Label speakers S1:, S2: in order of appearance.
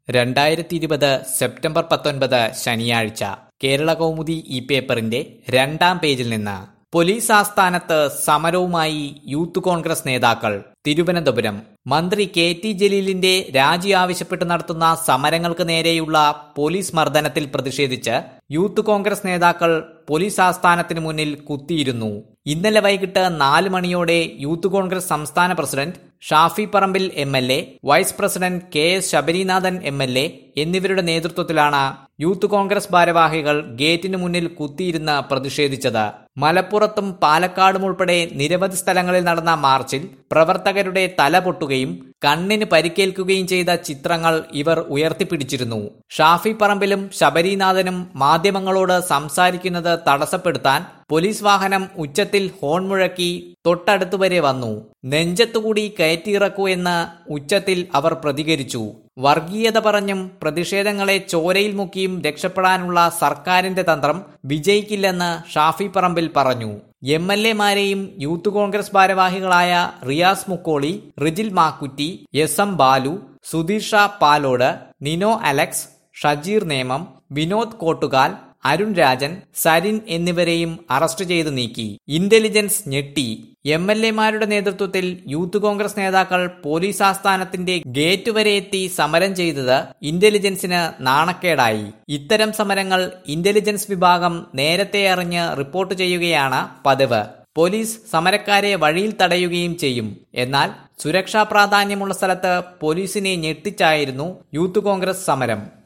S1: രണ്ടായിരത്തി ഇരുപത് സെപ്റ്റംബർ പത്തൊൻപത് ശനിയാഴ്ച കേരള കൗമുദി ഈ പേപ്പറിന്റെ രണ്ടാം പേജിൽ നിന്ന് പോലീസ് ആസ്ഥാനത്ത് സമരവുമായി യൂത്ത് കോൺഗ്രസ് നേതാക്കൾ തിരുവനന്തപുരം മന്ത്രി കെ ടി ജലീലിന്റെ രാജി ആവശ്യപ്പെട്ട് നടത്തുന്ന സമരങ്ങൾക്ക് നേരെയുള്ള പോലീസ് മർദ്ദനത്തിൽ പ്രതിഷേധിച്ച് യൂത്ത് കോൺഗ്രസ് നേതാക്കൾ പോലീസ് ആസ്ഥാനത്തിന് മുന്നിൽ കുത്തിയിരുന്നു ഇന്നലെ വൈകിട്ട് നാല് മണിയോടെ യൂത്ത് കോൺഗ്രസ് സംസ്ഥാന president Shafi Parambil M L A vice president K S Sabarinathan M L A എന്നിവരുടെ നേതൃത്വത്തിലാണ് യൂത്ത് കോൺഗ്രസ് ഭാരവാഹികൾ ഗേറ്റിന് മുന്നിൽ കുത്തിയിരുന്ന് പ്രതിഷേധിച്ചത് മലപ്പുറത്തും പാലക്കാടും ഉൾപ്പെടെ നിരവധി സ്ഥലങ്ങളിൽ നടന്ന മാർച്ചിൽ പ്രവർത്തകരുടെ തല പൊട്ടുകയും കണ്ണിന് പരിക്കേൽക്കുകയും ചെയ്ത ചിത്രങ്ങൾ ഇവർ ഉയർത്തിപ്പിടിച്ചിരുന്നു ഷാഫി പറമ്പിലും ശബരിനാഥനും മാധ്യമങ്ങളോട് സംസാരിക്കുന്നത് തടസ്സപ്പെടുത്താൻ പോലീസ് വാഹനം ഉച്ചത്തിൽ ഹോൺ മുഴക്കി തൊട്ടടുത്തു വരെ വന്നു നെഞ്ചത്തുകൂടി കയറ്റിയിറക്കൂ എന്ന് ഉച്ചത്തിൽ അവർ പ്രതികരിച്ചു വർഗീയത പറഞ്ഞും പ്രതിഷേധങ്ങളെ ചോരയിൽ മുക്കിയും രക്ഷപ്പെടാനുള്ള സർക്കാരിന്റെ തന്ത്രം വിജയിക്കില്ലെന്ന് ഷാഫി പറമ്പിൽ പറഞ്ഞു എം എൽ എമാരെയും യൂത്ത് കോൺഗ്രസ് ഭാരവാഹികളായ റിയാസ് മുക്കോളി റിജിൽ മാക്കുറ്റി എസ് എം ബാലു സുധീർ ഷാ പാലോട് നിനോ അലക്സ് ഷജീർ നേമം വിനോദ് കോട്ടുകാൽ അരുൺ രാജൻ സരിൻ എന്നിവരെയും അറസ്റ്റ് ചെയ്തു നീക്കി ഇന്റലിജൻസ് ഞെട്ടി എം എൽ എമാരുടെ നേതൃത്വത്തിൽ യൂത്ത് കോൺഗ്രസ് നേതാക്കൾ പോലീസ് ആസ്ഥാനത്തിന്റെ ഗേറ്റ് വരെ എത്തി സമരം ചെയ്തത് ഇന്റലിജൻസിന് നാണക്കേടായി ഇത്തരം സമരങ്ങൾ ഇന്റലിജൻസ് വിഭാഗം നേരത്തെ അറിഞ്ഞ് റിപ്പോർട്ട് ചെയ്യുകയാണ് പതിവ് പോലീസ് സമരക്കാരെ വഴിയിൽ തടയുകയും ചെയ്യും എന്നാൽ സുരക്ഷാ പ്രാധാന്യമുള്ള സ്ഥലത്ത് പോലീസിനെ ഞെട്ടിച്ചായിരുന്നു യൂത്ത് കോൺഗ്രസ് സമരം